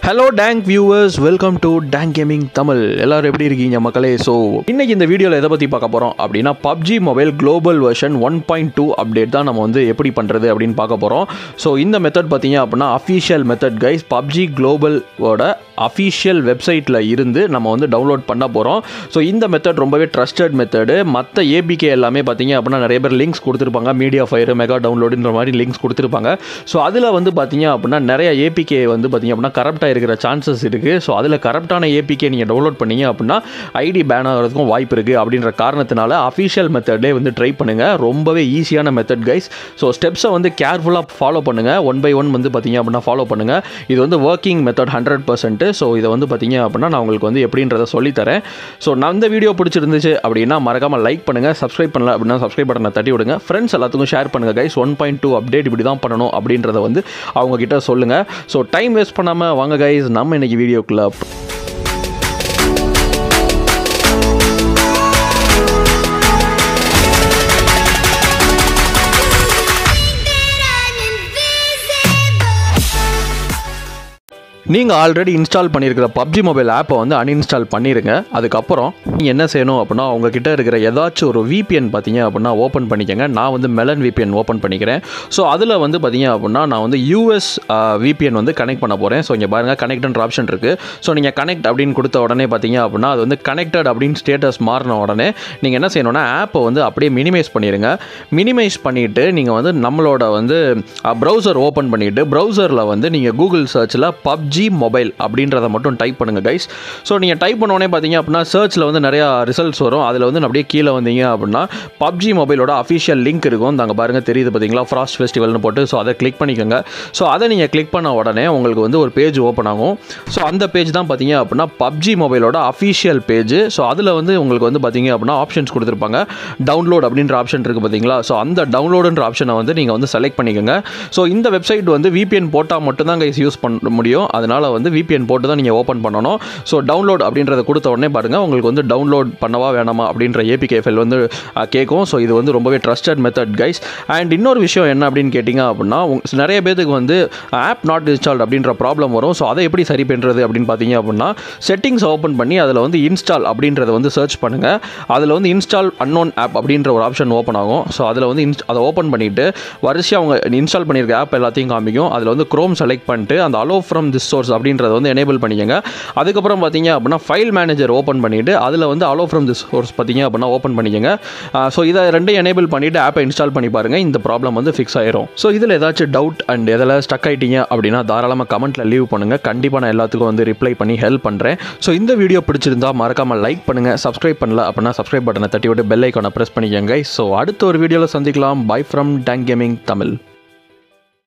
hello tank viewers welcome to tank gaming Tamil எல்லாரும் எப்படி இருக்கீங்க மக்களே ஸோ இன்னைக்கு இந்த வீடியோவில் எதை பற்றி பார்க்க போகிறோம் அப்படின்னா PUBG mobile global version one point two update தான் நம்ம வந்து எப்படி பண்ணுறது அப்படின்னு பார்க்க போகிறோம் ஸோ இந்த மெத்தட் பார்த்தீங்க அப்படின்னா அஃபிஷியல் மெத்தட் கைஸ் பப்ஜி குளோபலோட அஃபிஷியல் வெப்சைட்டில் இருந்து நம்ம வந்து டவுன்லோட் பண்ண போகிறோம் ஸோ இந்த மெத்தட் ரொம்பவே ட்ரஸ்டட் மெத்தடு மற்ற ஏபிகே எல்லாமே பார்த்தீங்க அப்படின்னா நிறைய பேர் லிங்க்ஸ் கொடுத்துருப்பாங்க மீடியா ஃபயர் மெகா டவுன்லோடுன்ற மாதிரி லிங்க்ஸ் கொடுத்துருப்பாங்க ஸோ அதில் வந்து பார்த்தீங்க அப்படின்னா நிறைய ஏபிகே வந்து பார்த்தீங்க அப்படின்னா கரப்டாக இருக்கிற சான்சஸ் இருக்குது ஸோ அதில் கரப்டான ஏபிகே நீங்கள் டவுன்லோட் பண்ணீங்க அப்படின்னா ஐடி பேன் ஆகிறதுக்கும் வாய்ப்பு இருக்குது அப்படின்ற காரணத்தினால அஃபிஷியல் மெத்தட்லேயே வந்து ட்ரை பண்ணுங்கள் ரொம்பவே ஈஸியான மெத்தட் கைஸ் ஸோ ஸ்டெப்ஸை வந்து கேர்ஃபுல்லாக ஃபாலோ பண்ணுங்கள் ஒன் பை ஒன் வந்து பார்த்தீங்க அப்படின்னா ஃபாலோ பண்ணுங்கள் இது வந்து working method hundred percent so இதை வந்து பார்த்தீங்க அப்படின்னா நான் உங்களுக்கு வந்து எப்படின்றத சொல்லித்தரேன் ஸோ நான் இந்த வீடியோ பிடிச்சிருந்துச்சு அப்படின்னா மறக்காமல் லைக் பண்ணுங்கள் சப்ஸ்கிரைப் பண்ணல அப்படின்னா சப்ஸ்கிரைப் பட்டனை தட்டி விடுங்க ஃப்ரெண்ட்ஸ் எல்லாத்துக்கும் ஷேர் பண்ணுங்கள் guys one point two update இப்படி தான் பண்ணணும் அப்படின்றத வந்து அவங்க கிட்ட சொல்லுங்கள் ஸோ டைம் வேஸ்ட் பண்ணாமல் வாங்க கைஸ் நம்ம இன்னைக்கு வீடியோக்குள்ள நீங்கள் ஆல்ரெடி இன்ஸ்டால் பண்ணியிருக்கிற பப்ஜி மொபைல் ஆப்பை வந்து அன்இன்ஸ்டால் பண்ணிடுங்க அதுக்கப்புறம் நீங்கள் என்ன செய்யணும் அப்படின்னா உங்ககிட்ட இருக்கிற ஏதாச்சும் ஒரு விபிஎன் பார்த்தீங்க அப்படின்னா ஓப்பன் பண்ணிக்கங்க நான் வந்து மெலன் விபிஎன் ஓப்பன் பண்ணிக்கிறேன் ஸோ அதில் வந்து பார்த்தீங்க அப்படின்னா நான் வந்து யூஎஸ் விபிஎன் வந்து கனெக்ட் பண்ண போகிறேன் ஸோ இங்கே பாருங்கள் கனெக்ட்ன்ற ஆப்ஷன் இருக்குது ஸோ நீங்கள் கனெக்ட் அப்படின்னு கொடுத்த உடனே பார்த்தீங்க அப்படின்னா அது வந்து கனெக்டட் அப்படின்னு ஸ்டேட்டஸ் மாறின உடனே நீங்கள் என்ன செய்யணும்னா ஆப்பை வந்து அப்படியே மினிமைஸ் பண்ணிடுங்க மினிமைஸ் பண்ணிவிட்டு நீங்கள் வந்து நம்மளோட வந்து ப்ரௌசர் ஓப்பன் பண்ணிவிட்டு ப்ரௌசரில் வந்து நீங்கள் கூகுள் சர்ச்சில் பப்ஜி மொபைல் அப்படின்றத மட்டும் டைப் பண்ணுங்கள் கைஸ் ஸோ நீங்கள் டைப் பண்ணோடனே பார்த்தீங்க அப்படின்னா சர்ச்சில் வந்து நிறையா ரிசல்ட்ஸ் வரும் அதில் வந்து அப்படியே கீழே வந்தீங்க அப்படின்னா பப்ஜி மொபைலோட அஃபிஷியல் லிங்க் இருக்கும் அங்கே பாருங்கள் தெரியுது பார்த்தீங்களா ஃப்ராஸ்ட் ஃபெஸ்டிவல்னு போட்டு ஸோ அதை கிளிக் பண்ணிக்கோங்க ஸோ அதை நீங்கள் கிளிக் பண்ண உடனே உங்களுக்கு வந்து ஒரு பேஜ் ஓப்பன் ஆகும் ஸோ அந்த பேஜ் தான் பார்த்தீங்க அப்படின்னா பப்ஜி மொபைலோட அஃபிஷியல் பேஜ் ஸோ அதில் வந்து உங்களுக்கு வந்து பார்த்தீங்க அப்படின்னா ஆப்ஷன்ஸ் கொடுத்துருப்பாங்க டவுன்லோட் அப்படின்ற ஆப்ஷன் இருக்குது பார்த்தீங்களா ஸோ அந்த டவுன்லோடுன்ற ஆப்ஷனை வந்து நீங்கள் வந்து செலக்ட் பண்ணிக்கோங்க ஸோ இந்த வெப்சைட் வந்து விபிஎன் போட்டால் மட்டும்தான் கைஸ் யூஸ் பண்ண முடியும் அதனால் வந்து விபிஎன் போட்டு தான் நீங்கள் ஓப்பன் பண்ணணும் ஸோ டவுன்லோட் அப்படின்றத கொடுத்த உடனே பாருங்கள் உங்களுக்கு வந்து டவுன்லோட் பண்ணவா வேணாமா அப்படின்ற ஏபிகே ஃபைல் வந்து அஹ், கேட்கும் ஸோ இது வந்து ரொம்பவே ட்ரஸ்டட் மெத்தட் கைஸ் அண்ட் இன்னொரு விஷயம் என்ன அப்படின்னு கேட்டிங்க அப்படின்னா உங்க- நிறைய பேருக்கு வந்து ஆப் நாட் இன்ஸ்டால்ட் அப்படின்ற ப்ராப்ளம் வரும் ஸோ அதை எப்படி சரி பண்ணுறது அப்படின்னு பார்த்தீங்க அப்படின்னா செட்டிங்ஸ் ஓப்பன் பண்ணி அதில் வந்து இன்ஸ்டால் அப்படின்றத வந்து சர்ச் பண்ணுங்கள் அதில் வந்து இன்ஸ்டால் அன்னோன் ஆப் அப்படின்ற ஒரு ஆப்ஷன் ஓப்பன் ஆகும் ஸோ அதில் வந்து இன்ஸ் அதை ஓப்பன் பண்ணிவிட்டு வரிசையாக அவங்க இன்ஸ்டால் பண்ணியிருக்க ஆப் எல்லாத்தையும் காமிக்கும் அதில் வந்து க்ரோம் செலக்ட் பண்ணிட்டு அந்த அலோ ஃப்ரம் திஸ் சோர்ஸ் அப்படின்றத வந்து எனேபிள் பண்ணிக்கங்க அதுக்கப்புறம் பார்த்தீங்க அப்படின்னா ஃபைல் மேனேஜர் ஓப்பன் பண்ணிவிட்டு அதில் வந்து அலோ ஃப்ரம் திஸ் சோர்ஸ் பார்த்தீங்க அப்படின்னா ஓப்பன் பண்ணிக்கங்க ஸோ இதை ரெண்டையும் எனேபிள் பண்ணிவிட்டு ஆப்பை இன்ஸ்டால் பண்ணி பாருங்கள் இந்த ப்ராப்ளம் வந்து ஃபிக்ஸ் ஆயிரும் ஸோ இதில் ஏதாச்சும் டவுட் அண்ட் எதில் ஸ்டக் ஆயிட்டீங்க அப்படின்னா தாராளமாக கமெண்ட்டில் லீவ் பண்ணுங்கள் கண்டிப்பாக நான் எல்லாத்துக்கும் வந்து ரிப்ளை பண்ணி ஹெல்ப் பண்ணுறேன் ஸோ இந்த வீடியோ பிடிச்சிருந்தா மறக்காமல் லைக் பண்ணுங்கள் சப்ஸ்கிரைப் பண்ணல அப்படின்னா சப்ஸ்கிரைப் பட்டனை தட்டி விட்டு பெல் ஐக்கானை ப்ரெஸ் பண்ணிக்கங்க ஸோ அடுத்த ஒரு வீடியோவில் சந்திக்கலாம் bye from tank gaming Tamil